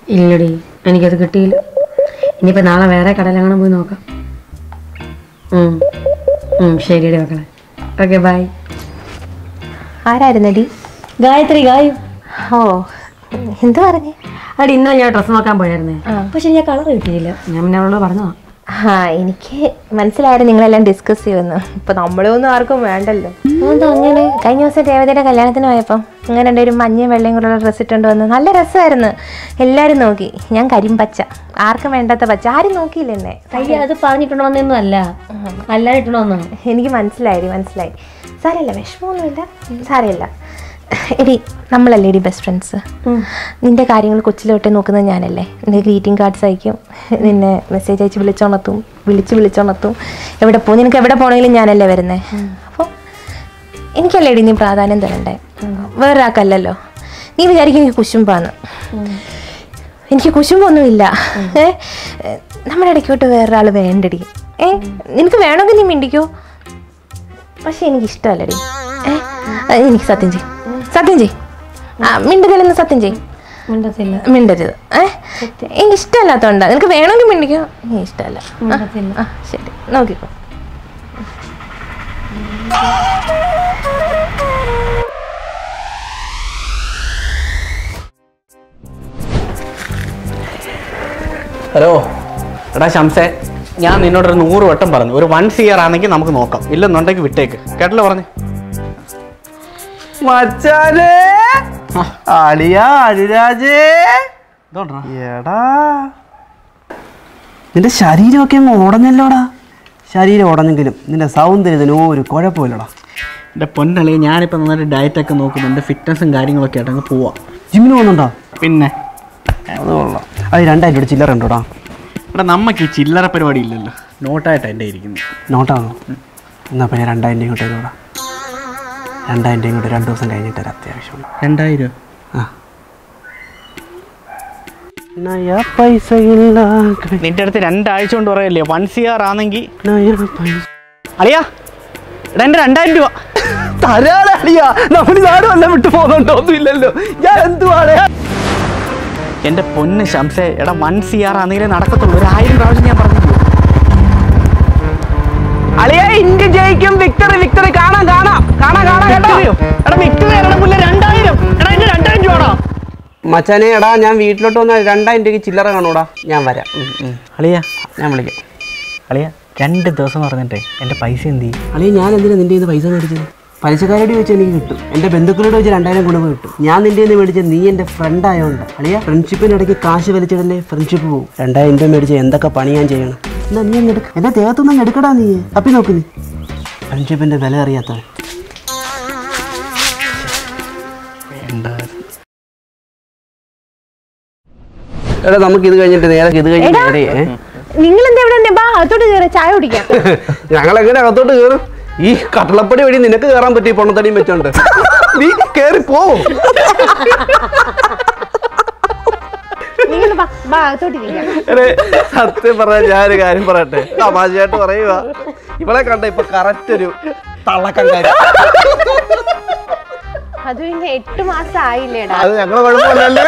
ഇല്ലടി എനിക്കത് കിട്ടിയില്ല ഇനിയിപ്പോൾ നാളെ വേറെ കടയിലെങ്ങനെ പോയി നോക്കാം ഉം. ഉം, ശരിയടി മക്കളെ ഓക്കെ ബൈ ആരായിരുന്നടി ഗായത്രി ഗായു ഓ എന്ത് പറഞ്ഞേ അടി ഇന്നലെ ഞാൻ ഡ്രസ്സ് നോക്കാൻ പോയായിരുന്നേ പക്ഷെ ഞാൻ കളർ കിട്ടിയില്ല ഞാൻ പിന്നെ അവളോട് പറഞ്ഞതാ ആ എനിക്ക് മനസ്സിലായിരുന്നു നിങ്ങളെല്ലാം ഡിസ്കസ് ചെയ്യുമെന്ന് ഇപ്പൊ നമ്മളൊന്നും ആർക്കും വേണ്ടല്ലോ അങ്ങനെ കഴിഞ്ഞ ദിവസം രേവതിയുടെ കല്യാണത്തിന് പോയപ്പം അങ്ങനെ ഒരു മഞ്ഞയും വെള്ളയും കൂടെയുള്ള ഡ്രസ്സ് ഇട്ടുകൊണ്ട് വന്ന് നല്ല രസമായിരുന്നു എല്ലാവരും നോക്കി ഞാൻ കരിമ്പച്ച ആർക്കും വേണ്ടാത്ത പച്ച ആരും നോക്കിയില്ല എന്നെ അയ്യ അത് പറഞ്ഞിട്ടുണ്ടോ വന്നൊന്നും അല്ല അല്ലാതെ ഇട്ടുണ്ടോ വന്നോ എനിക്ക് മനസ്സിലായി മനസ്സിലായി സാരമില്ല വിഷമമൊന്നുമില്ല സാരമില്ല എടി നമ്മളല്ലേ എടി ബെസ്റ്റ് ഫ്രണ്ട്സ് നിന്റെ കാര്യങ്ങൾ കൊച്ചിലോട്ടെ നോക്കുന്നത് ഞാനല്ലേ നിന്റെ ഗ്രീറ്റിംഗ് കാർഡ്സ് അയക്കും നിന്നെ മെസ്സേജ് അയച്ച് വിളിച്ചുണർത്തും വിളിച്ച് വിളിച്ചുണർത്തും എവിടെ പോകും നിനക്ക് എവിടെ പോകണമെങ്കിലും ഞാനല്ലേ വരുന്നത് അപ്പോൾ എനിക്കല്ലേ എടി നീ പ്രാധാന്യം തരണ്ടേ വേറൊരാൾക്കല്ലല്ലോ നീ വിചാരിക്കും എനിക്ക് കുശുമ്പാന്ന് എനിക്ക് കുശുമ്പൊന്നുമില്ല ഏ നമ്മുടെ ഇടയ്ക്കോട്ട് വേറൊരാൾ വേണ്ടടി ഏ നിനക്ക് വേണമെങ്കിൽ നീ മിണ്ടിക്കോ പക്ഷെ എനിക്ക് ഇഷ്ടമല്ലടി ഏ അത് എനിക്ക് സത്യം ചെയ് സത്യം ചെയ് ആ മിണ്ടതിലെന്ന് സത്യം ചെയ് മിണ്ടത്തില്ല മിണ്ടരുത് ഏ എനിക്ക് ഇഷ്ടമല്ലാത്തോണ്ടാ നിനക്ക് വേണമെങ്കിൽ മിണ്ടിക്കോ എനിക്ക് ഇഷ്ടമല്ല മിണ്ടത്തില്ല ആ ശരി നോക്കിക്കോ ഹലോ എടാ ശംസേ ഞാൻ നിന്നോടൊരു നൂറ് വട്ടം പറഞ്ഞു ഒരു വൺസ് ഇയർ ആണെങ്കിൽ നമുക്ക് നോക്കാം ഇല്ലെന്നുണ്ടെങ്കിൽ വിട്ടേക്ക് കേട്ടല്ലോ പറഞ്ഞു മച്ചാനേ അളിയ അരിരാജേ ഇതോണ്ടാ എടാ നിന്റെ ശരീരമൊക്കെ അങ്ങ് ഉടഞ്ഞല്ലോടാ ശരീരം ഉടഞ്ഞെങ്കിലും നിന്റെ സൗന്ദര്യത്തിന് ഒരു കുഴപ്പമില്ലടാ എൻ്റെ പൊന്നളി ഞാനിപ്പോൾ നന്നായിട്ട് ഡയറ്റൊക്കെ നോക്കുന്നുണ്ട് ഫിറ്റ്നസ്സും കാര്യങ്ങളൊക്കെ ആയിട്ട് അങ്ങ് പോവാം ജിമ്മിന് പോകുന്നുണ്ടോ പിന്നെ അത് കൊള്ളാം അത് രണ്ടായിരം രൂപ ചില്ലറ ഉണ്ടോടാ ഇവിടെ നമുക്ക് ഈ ചില്ലറ പരിപാടി ഇല്ലല്ലോ നോട്ടായിട്ട് എൻ്റെ ഇരിക്കുന്നത് നോട്ടാണോ എന്നാ പിന്നെ രണ്ടായിരം രൂപ ഇങ്ങോട്ട് തരൂടാ രണ്ടായിരം രൂപ ഇങ്ങോട്ട് രണ്ട് ദിവസം കഴിഞ്ഞിട്ട് ഒരു അത്യാവശ്യമുണ്ട് രണ്ടായിരം ആ നയാ പൈസ ഇല്ല നിന്റെ അടുത്ത് രണ്ടാഴ്ച കൊണ്ട് പറയല്ലേ വൺസ് ഇയർ ആണെങ്കിൽ നയാ പൈസ അളിയാ എടാ എൻ്റെ രണ്ടായിരം രൂപ തരാളിയാ നമ്മൾ നാടും എല്ലാം വിട്ടു പോകുന്നുണ്ടോ ഒന്നുമില്ലല്ലോ ഞാൻ എന്തുവാണ് എൻ്റെ പൊന്ന് ശംസേ എടാ വൺസ് ഇയർ ആണെങ്കിലേ നടക്കത്തുള്ളൂ ഒരു ആയിരം പ്രാവശ്യം ഞാൻ പറഞ്ഞില്ലേ അളിയ ഇന്ത്യ ജയിക്കും വിക്ടറി വിക്ടറി കാണാം കാണാം കാണാം കാണാം കേട്ടോ വിക്ടറിയോ? എടാ വിക്ടറി എടാ പുല്ല രണ്ടായിരം എടാ എൻ്റെ രണ്ടായിരം രൂപടാ മച്ചാനെ എടാ ഞാൻ വീട്ടിലോട്ട് വന്നാൽ രണ്ടായിരം രൂപയ്ക്ക് ചില്ലറ കാണൂടാ ഞാൻ വരാം ഉം, ഉം. അളിയാ ഞാൻ വിളിക്കാം അളിയാ രണ്ട് ദിവസം പറഞ്ഞിട്ടേ എൻ്റെ പൈസ എന്ത് ചെയ്യും അളിയ ഞാൻ എന്തിനാ നിന്റെ നിന്ന് പൈസ മേടിച്ചത് പലിശക്കാരോട് ചോദിച്ചാൽ എനിക്ക് കിട്ടും എൻ്റെ ബന്ധുക്കളോട് വെച്ച് രണ്ടായിരം കുടുംബ കിട്ടും ഞാൻ നിന്റെ നിന്ന് മേടിച്ചത് നീ എൻ്റെ ഫ്രണ്ട് ആയതുകൊണ്ട് അളിയ ഫ്രണ്ട്ഷിപ്പിനിടയ്ക്ക് കാശ് വലിച്ചിടല്ലേ ഫ്രണ്ട്ഷിപ്പ് പോകും രണ്ടായിരം രൂപ മേടിച്ച് എന്തൊക്കെ പണി ഞാൻ ചെയ്യണം എന്നാ നീ അങ്ങ് എടുക്ക എൻ്റെ ദേഹത്തൊന്നും അങ്ങ് എടുക്കടാ നീ തപ്പി നോക്ക് നീ ഫ്രണ്ട്ഷിപ്പിൻ്റെ വില അറിയാത്തവൻ എടാ നമുക്ക് ഇത് കഴിഞ്ഞിട്ട് നേരെ ഇത് കഴിഞ്ഞിട്ട് നേരെ ഏ? നിങ്ങൾ എന്താ ഇവിടെ ഉണ്ട്? ബാ അകത്തോട്ട് കയറി ചായ കുടിക്കാം ഞങ്ങൾ എങ്ങനെ അകത്തോട്ട് കയറും ഈ കട്ടളപ്പടി വഴി നിനക്ക് കയറാൻ പറ്റി പൊണ്ണത്തടിയും വെച്ചോണ്ട് നീ കേറി പോ നിങ്ങൾ ബാ ബാ അകത്തോട്ട് ഇരിക്കാം എടേ, സത്യം പറഞ്ഞ ഞാനൊരു കാര്യം പറയട്ടെ തമാശയായിട്ട് പറയുക ഇവളെ കണ്ട ഇപ്പൊ കറക്റ്റ് ഒരു തള്ളക്കങ്കാരി അത് പിന്നെ എട്ട് മാസം ആയില്ലേടാ അത് ഞങ്ങളെ കുഴപ്പമില്ലല്ലോ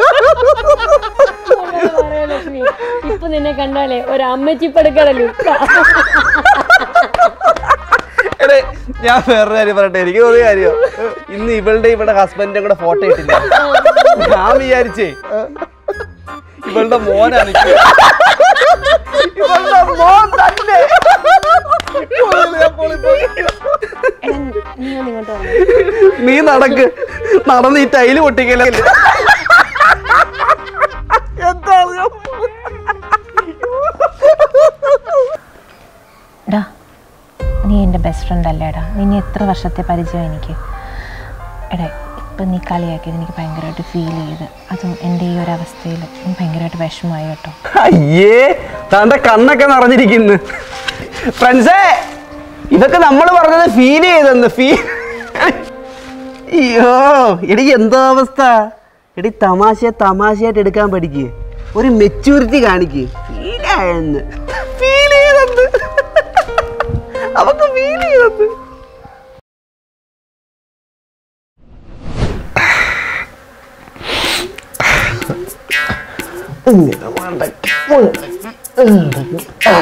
ഇപ്പൊ നിന്നെ കണ്ടാലേ ഒരു അമ്മച്ചിപ്പെടുക്കടലു എടേ ഞാൻ വേറൊരു കാര്യം പറയട്ടെ എനിക്ക് തോന്നിയ കാര്യം ഇന്ന് ഇവളുടെ ഇവിടെ ഹസ്ബൻഡിന്റെ കൂടെ ഫോട്ടോ ഇട്ടില്ല ഞാൻ വിചാരിച്ചേ ഇവളുടെ മോനാണ് ഇത്. ഇവളുടെ മോൻ തന്നെ പൊളി, പൊളി, പൊളി. എടാ നീ ഒന്ന് ഇങ്ങോട്ട് വന്നേ. നീ നടക്ക് നടന്ന് ഈ ടൈല് പൊട്ടിക്കല എന്താണ് എടാ നീ എൻ്റെ ബെസ്റ്റ് ഫ്രണ്ട് അല്ലേടാ നിന്നെ എത്ര വർഷത്തെ പരിചയം എനിക്ക് എടാ ഇപ്പം നീ കളിയാക്കിയത് എനിക്ക് ഭയങ്കരമായിട്ട് ഫീൽ ചെയ്ത് അതും എൻ്റെ ഈ ഒരു അവസ്ഥയിൽ എനിക്ക് ഭയങ്കരമായിട്ട് വിഷമമായി കേട്ടോ അയ്യേ തന്റെ കണ്ണൊക്കെ നിറഞ്ഞിരിക്കുന്നു ഫ്രണ്ട്സേ ഇതൊക്കെ നമ്മൾ പറഞ്ഞത് ഫീൽ ചെയ്തെന്ന് ഫീൽ അയ്യോ എടി എന്താ അവസ്ഥ എടി തമാശ തമാശയായിട്ട് എടുക്കാൻ പഠിക്കുക ഒരു മെച്യൂരിറ്റി കാണിക്ക് ഫീൽ ആയെന്ന് ഫീൽ ചെയ്തെന്ന് അവക്ക് ഫീൽ ചെയ്തെന്ന് ഇങ്ങനെ മടക്കി, മടക്കി, മടക്കി. ആ.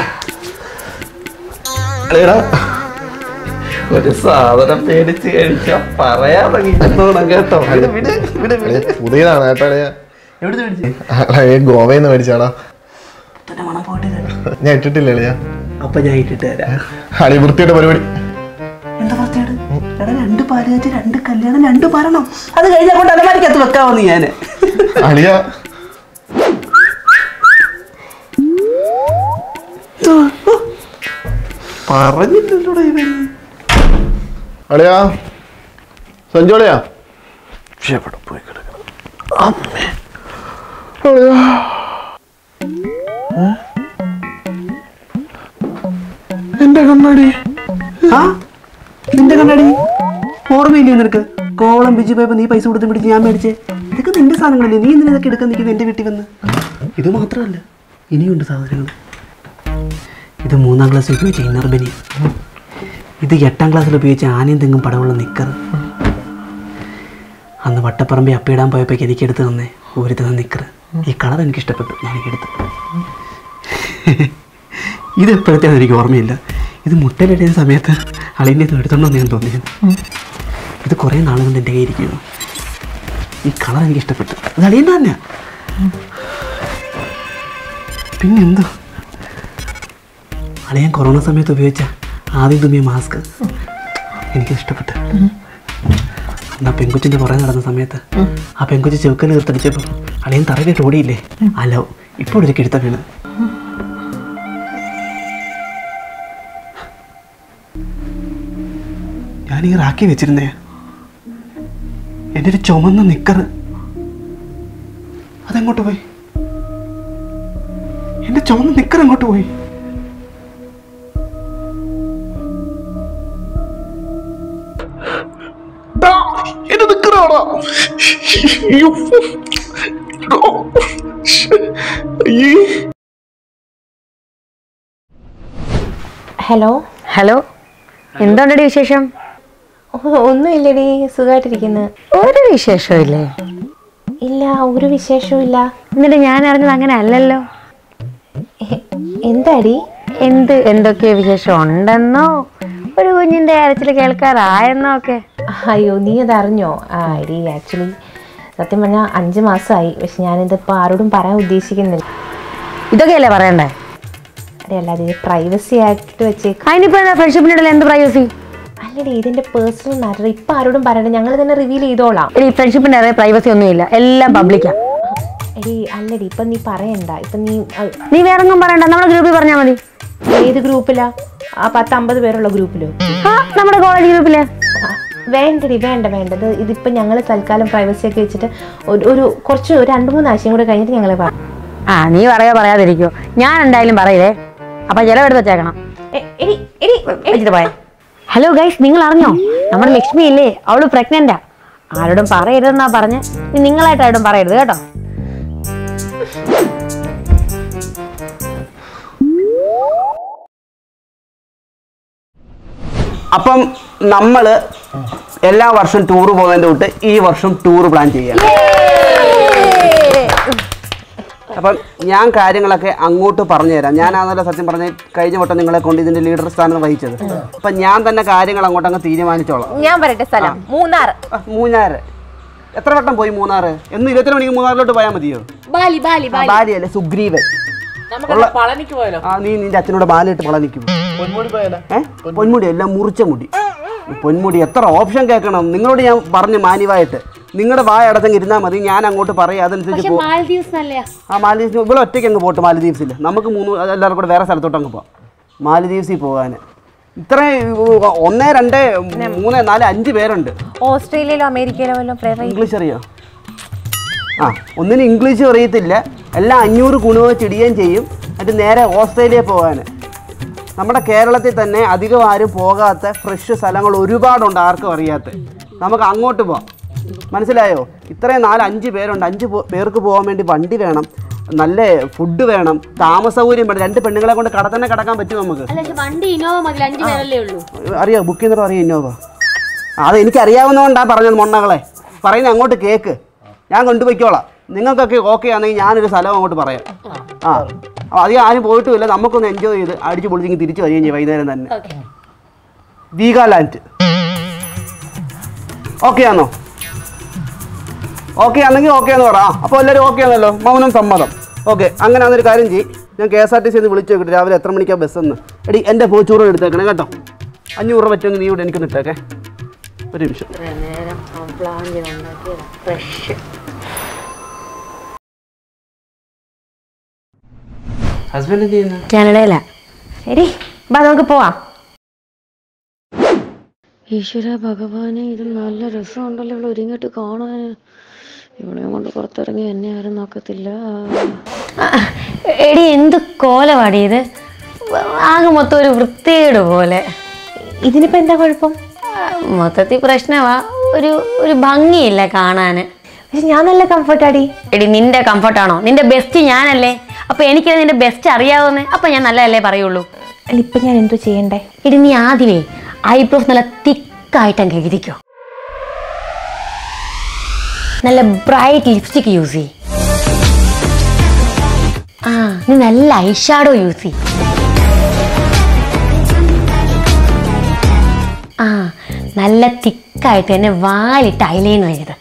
എടാ, ഒരു സാധനം പേടിച്ച് കഴിച്ചാ പറയാതെ കിട്ടുന്നോണം കേട്ടോ വിട്, വിട്, വിട്, വിട്. പുതിയതാണ് കേട്ടോ അളിയാ. എവിടുന്ന് മേടിച്ചേ? അളിയാ, ഗോവയിൽ നിന്ന് മേടിച്ചാടാ തന്നെ മണം പോയിട്ട് തരാം. ഞാൻ ഇട്ടിട്ടില്ല അളിയാ അപ്പൊ ഞാൻ ഇട്ടിട്ട് തരാം അളി വൃത്തിയുടെ പരിപാടി എന്താ ഫസ്റ്റ് എടാ രണ്ട് പാല് വെച്ച് രണ്ട് കല്യാണം രണ്ട് പറയണം അത് കഴിഞ്ഞാൽ കൊണ്ട് അലമാരിക്കകത്ത് വെക്കാമെന്ന് ഞാൻ അളിയ പറഞ്ഞില്ലല്ലോടാ ഇവൻ അളിയാ സഞ്ജു അളിയാ എവിടെ പോയി കിടക്കണം അളിയാ എന്റെ കണ്ണാടി ആ നിന്റെ കണ്ണാടി ഓർമ്മയില്ലേ നിനക്ക് കോവളം ബിജി പോയപ്പോ നീ പൈസ കൊടുത്ത് പിടിച്ച് ഞാൻ മേടിച്ചേ ഇതൊക്കെ നിന്റെ സാധനങ്ങളല്ലേ നീ എന്തിനാ ഇതൊക്കെ എടുക്കാൻ നിൽക്കുന്നത് എന്റെ വീട്ടിൽ വന്ന് ഇത് മാത്രമല്ല ഇനിയുണ്ട് സാധനങ്ങൾ ഇത് മൂന്നാം ക്ലാസ്സിൽ ഉപയോഗിച്ച ഇന്നർ ബനി ഇത് എട്ടാം ക്ലാസ്സിൽ ഉപയോഗിച്ച ആനയും തെങ്ങും പടമുള്ള നിക്കർ അന്ന് വട്ടപ്പറമ്പി അപ്പിടാൻ പോയപ്പോഴേക്ക് എനിക്ക് എടുത്ത് തന്നേ ഒരു തന്ന നിക്കർ ഈ കളർ എനിക്ക് ഇഷ്ടപ്പെട്ടു ഞാൻ എടുത്തു ഇത് എപ്പോഴത്തേന്ന് എനിക്ക് ഓർമ്മയില്ല ഇത് മുട്ടയിലിടുന്ന സമയത്ത് അളിൻ്റെ ഇത് എടുത്തോണ്ടോ ഞാൻ തോന്നിയത് ഇത് കുറേ നാൾ കൊണ്ട് എൻ്റെ കയ്യിൽ ഇരിക്കുന്നു ഈ കളർ എനിക്ക് ഇഷ്ടപ്പെട്ടു ഇത് അളിയൻ്റെ തന്നെ പിന്നെന്തോ അളിയൻ കൊറോണ സമയത്ത് ഉപയോഗിച്ച ആദ്യം തുമ്മിയ മാസ്ക് എനിക്ക് ഇഷ്ടപ്പെട്ടു അന്ന് ആ പെങ്കുച്ചിൻ്റെ പുറകെ നടന്ന സമയത്ത് ആ പെങ്കുച്ചി ചെവുക്കൽ തീർത്തടിച്ചപ്പോൾ അളിയൻ തറയിലിട്ട് ഓടിയില്ലേ അല്ലോ ഇപ്പോൾ ഒരു കിഴുത്ത വീണ് ഞാൻ ഈ റാക്കി വെച്ചിരുന്നേ എൻ്റെ ഒരു ചുമന്ന നിക്കറ് അതെങ്ങോട്ട് പോയി എൻ്റെ ചുമന്ന നിക്കർ എങ്ങോട്ട് പോയി എന്റെ നിക്കറാടാ അയ്യോ. എടോ. അയ്യേ ഹലോ ഹലോ എന്തുണ്ടടി വിശേഷം ഒന്നുമില്ലടി സുഖമായിട്ടിരിക്കുന്നു ഒരു വിശേഷവും ഇല്ലേ ഇല്ല ഒരു വിശേഷവും ഇല്ല എന്നിട്ട് ഞാൻ അറിഞ്ഞത് അങ്ങനെ അല്ലല്ലോ എന്താടി എന്ത് എന്തൊക്കെയോ വിശേഷം ഉണ്ടെന്നോ ഒരു കുഞ്ഞിന്റെ അരച്ചിൽ കേൾക്കാറായെന്നോ ഒക്കെ അയ്യോ നീ അത് അറിഞ്ഞോ ആ എടി ആക്ച്വലി സത്യം പറഞ്ഞാൽ അഞ്ച് മാസമായി പക്ഷെ ഞാനിതിപ്പോൾ ആരോടും പറയാൻ ഉദ്ദേശിക്കുന്നില്ല ഇതൊക്കെയല്ലേ പറയണ്ടേ അതെ അല്ലാതെ ഇത് പ്രൈവസി ആയിട്ട് വെച്ചേക്ക് അതിനിപ്പോ എന്താ ഫ്രണ്ട്ഷിപ്പിനിടയിൽ എന്ത് പ്രൈവസി അല്ലടി ഇതിന്റെ പേഴ്സണൽ മാറ്റർ ഇപ്പം ആരോടും പറയണ്ട ഞങ്ങൾ തന്നെ റിവീൽ ചെയ്തോളാം ഈ ഫ്രണ്ട്ഷിപ്പിന്റെ അതേ പ്രൈവസി ഒന്നുമില്ല എല്ലാം പബ്ലിക്കാ എടി അല്ലടി ഇപ്പം നീ പറയണ്ട ഇപ്പം നീ അഹ്, നീ വേറൊന്നും പറയണ്ട നമ്മുടെ ഗ്രൂപ്പിൽ പറഞ്ഞാൽ മതി ഏത് ഗ്രൂപ്പിലാ ആ പത്ത് അമ്പത് പേരുള്ള ഗ്രൂപ്പിലോ ആ നമ്മുടെ കോളേജ് ഗ്രൂപ്പില് ആ, വേണ്ടടി വേണ്ട വേണ്ടത് ഇതിപ്പോൾ ഞങ്ങൾ തൽക്കാലം പ്രൈവസി ഒക്കെ വെച്ചിട്ട് ഒരു ഒരു കുറച്ച് ഒരു രണ്ട് മൂന്ന് ആഴ്ചയും കൂടെ കഴിഞ്ഞിട്ട് ഞങ്ങൾ പറയാം ആ നീ പറയാ പറയാതിരിക്കോ ഞാൻ എന്തായാലും പറയില്ലേ അപ്പൊ ചിലവെടുത്ത് വെച്ചേക്കണം എ- എടി എടി വെച്ചിട്ട് പോയെ ഹലോ ഗൈസ് നിങ്ങൾ അറിഞ്ഞോ നമ്മുടെ ലക്ഷ്മി ഇല്ലേ അവള് പ്രഗ്നന്റാ ആരോടും പറയരുതെന്നാ പറഞ്ഞ് നീ നിങ്ങളായിട്ട് ആരോടും പറയരുത് കേട്ടോ അപ്പം നമ്മൾ എല്ലാ വർഷവും ടൂർ പോകുന്നതിൻ്റെ തൊട്ട് ഈ വർഷം ടൂർ പ്ലാൻ ചെയ്യാം അപ്പം ഞാൻ കാര്യങ്ങളൊക്കെ അങ്ങോട്ട് പറഞ്ഞു തരാം ഞാനാണല്ലോ സത്യം പറഞ്ഞ കഴിഞ്ഞ വട്ടം നിങ്ങളെ കൊണ്ട് ഇതിന്റെ ലീഡർ സ്ഥാനം വഹിച്ചത് അപ്പം ഞാൻ തന്നെ കാര്യങ്ങൾ അങ്ങോട്ട് അങ്ങ് തീരുമാനിച്ചോളാം ഞാൻ പറയട്ടെ സ്ഥലം മൂന്നാർ ആ, മൂന്നാറ് എത്ര വട്ടം പോയി മൂന്നാറ് എന്ന് ഇരുപത്തിരണ്ട് മണിക്ക് മൂന്നാറിലോട്ട് പോയാൽ മതിയോ ബാലി ബാലി ആ, ബാലിയല്ലേ സുഗ്രീവൻ ഉള്ള- ആ നീ നിന്റെ അച്ഛനോട് ബാലിട്ട് പളനിക്കും ഏ പൊന്മുടി എല്ലാം മുറിച്ച മുടി ഈ പൊന്മുടി എത്ര ഓപ്ഷൻ കേൾക്കണം നിങ്ങളോട് ഞാൻ പറഞ്ഞു മാന്യമായിട്ട് നിങ്ങളുടെ വായ അടച്ചങ്ങ് ഇരുന്നാൽ മതി ഞാൻ അങ്ങോട്ട് പറയും അതനുസരിച്ച് പോകും ആ മാലദ്വീപ്സ് ഇവിടെ ഒറ്റയ്ക്ക് അങ്ങ് പോട്ട് മാലദ്വീപ്സിൽ നമുക്ക് മൂന്ന് എല്ലാവർക്കും കൂടെ വേറെ സ്ഥലത്തോട്ട് അങ്ങ് പോവാം മാലദ്വീപ്സിൽ പോകാൻ ഇത്രയും ഒന്ന് രണ്ട് മൂന്ന് നാല് അഞ്ച് പേരുണ്ട് ഓസ്ട്രേലിയയിലോ അമേരിക്കയിലോ വല്ലതും പ്രിഫർ ഇംഗ്ലീഷ് അറിയോ ആ ഒന്നിനും ഇംഗ്ലീഷും അറിയത്തില്ല എല്ലാം അഞ്ഞൂറ് കുണു വെച്ച് ഇടുകയും ചെയ്യും എന്നിട്ട് നേരെ ഓസ്ട്രേലിയ പോകാൻ നമ്മുടെ കേരളത്തിൽ തന്നെ അധികം ആരും പോകാത്ത ഫ്രഷ് സ്ഥലങ്ങൾ ഒരുപാടുണ്ട് ആർക്കും അറിയാത്ത നമുക്ക് അങ്ങോട്ട് പോവാം മനസ്സിലായോ ഇത്രയും നാല് അഞ്ച് പേരുണ്ട് അഞ്ച് പോ- പേർക്ക് പോകാൻ വേണ്ടി വണ്ടി വേണം നല്ല ഫുഡ് വേണം താമസ സൗകര്യം വേണം രണ്ട് പെണ്ണുങ്ങളെ കൊണ്ട് കട തന്നെ കിടക്കാൻ പറ്റും നമുക്ക് വണ്ടി ഇനോവ മതി അഞ്ചു പേരല്ലേ ഉള്ളൂ അറിയോ ബുക്ക് ചെയ്യുന്നതോ അറിയോ ഇന്നോവ അത് എനിക്ക് അറിയാവുന്നതുകൊണ്ടാണ് പറഞ്ഞത് മൊണ്ണകളെ പറയുന്നത് അങ്ങോട്ട് കേക്ക് ഞാൻ കൊണ്ടുപോയിക്കോളാം നിങ്ങൾക്കൊക്കെ ഓക്കെ ആണെങ്കിൽ ഞാനൊരു സ്ഥലം അങ്ങോട്ട് പറയാം ആ അപ്പോൾ അധികം ആരും പോയിട്ടുമില്ല നമുക്കൊന്ന് എൻജോയ് ചെയ്ത് അടിച്ച് പൊളിച്ചിങ്ങ് തിരിച്ചു വരികയും ചെയ്യും വൈകുന്നേരം തന്നെ വീഗാലാൻഡ് ഓക്കെ ആണോ ഓക്കെ ആണെങ്കിൽ ഓക്കെ എന്ന് പറ ആ അപ്പോൾ എല്ലാവരും ഓക്കെ ആണല്ലോ മൗനം സമ്മതം ഓക്കെ അങ്ങനെ ആണെന്നൊരു കാര്യം ചെയ്യും ഞാൻ K S R T C ഒന്ന് വിളിച്ചു നോക്കിയിട്ട് രാവിലെ എത്ര മണിക്കാണ് ബസ്സെന്ന് എടി എൻ്റെ പോച്ചൂറ് എടുത്തേക്കണേ കേട്ടോ അഞ്ഞൂറ് രൂപ പറ്റുമെങ്കിൽ നീ ഇവിടെ എനിക്കൊന്ന് ഇട്ടേക്കേ ഒരു നിമിഷം നേരം പ്ലാൻ ചെയ്തുണ്ടാക്കിയതാ ഫ്രഷ് ഹസ്ബൻഡ് എന്ത് ചെയ്യുന്നു കാനഡയില എടി ബാ നമുക്ക് പോവാം ഈശ്വര ഭഗവാനെ ഇത് നല്ല രസമുണ്ടല്ലോ ഇവിടെ ഒരുങ്ങിട്ട് കാണാൻ ഇവിടെ കൊണ്ട് പുറത്തിറങ്ങി എന്നെ ആരും നോക്കത്തില്ല ആ, എടി എന്ത് കോലമാടി ഇത് ആകെ മൊത്തം ഒരു വൃത്തികേട് പോലെ ഇതിനിപ്പോൾ എന്താ കുഴപ്പം ആ, മൊത്തത്തിൽ പ്രശ്നമാ ഒരു ഒരു ഭംഗിയില്ല കാണാന് പക്ഷെ ഞാൻ നല്ല കംഫർട്ടാടി എടി നിന്റെ കംഫർട്ടാണോ നിന്റെ ബെസ്റ്റ് ഞാനല്ലേ അപ്പൊ എനിക്ക് നിന്റെ ബെസ്റ്റ് അറിയാവുന്നേ അപ്പൊ ഞാൻ നല്ലതല്ലേ പറയുള്ളൂ അല്ല ഇപ്പം ഞാൻ എന്തോ ചെയ്യണ്ടേ എടി നീ ആദ്യമേ ഐബ്രോസ് നല്ല തിക്കായിട്ട് അങ്ങ് എഴുതിക്കോ നല്ല ബ്രൈറ്റ് ലിപ്സ്റ്റിക് യൂസ് ചെയ് ആ നീ നല്ല ഐഷാഡോ യൂസ് ചെയ് ആ നല്ല തിക്കായിട്ട് തന്നെ വാലിട്ട് ഐലൈനർ എഴുത്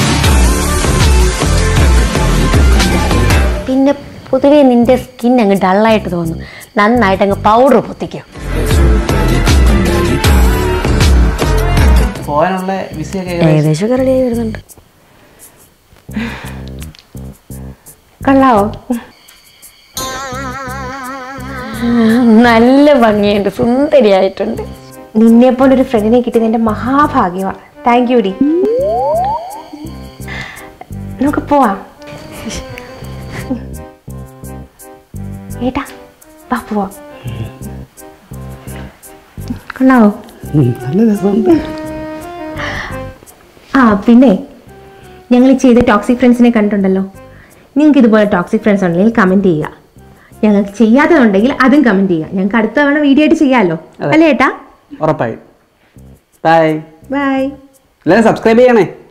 പിന്നെ പൊതുവേ നിന്റെ സ്കിൻ അങ്ങ് ഡള്ളായിട്ട് തോന്നും നന്നായിട്ട് അങ്ങ് പൗഡർ പൊത്തിക്കോ പോകാനുള്ള വിസയൊക്കെ ഏകദേശമൊക്കെ റെഡി ആയി വരുന്നുണ്ട് കൊള്ളാവോ നല്ല ഭംഗിയുണ്ട് സുന്ദരിയായിട്ടുണ്ട് നിന്നെ പോലെ ഒരു ഫ്രണ്ടിനെ കിട്ടിയത് എൻ്റെ മഹാഭാഗ്യമാണ് താങ്ക് യു ഡി നമുക്ക് പോവാം ഏട്ടാ വാ പോവാം കൊള്ളാവോ നല്ല രസമുണ്ട് ആ പിന്നെ ഞങ്ങൾ ഈ ചെയ്ത ടോക്സിക് ഫ്രണ്ട്സിനെ കണ്ടിട്ടുണ്ടല്ലോ നിങ്ങൾക്ക് ഇതുപോലെ ടോക്സിക് ഫ്രണ്ട്സ് ഉണ്ടെങ്കിൽ കമൻറ്റ് ചെയ്യുക ഞങ്ങൾക്ക് ചെയ്യാത്തതുണ്ടെങ്കിൽ അതും കമൻറ്റ് ചെയ്യുക ഞങ്ങൾക്ക് അടുത്ത തവണ വീഡിയോ ആയിട്ട് ചെയ്യാമല്ലോ അല്ലേ ഏട്ടാ ഉറപ്പായി ബൈ ബൈ എല്ലാവരും സബ്സ്ക്രൈബ് ചെയ്യണേ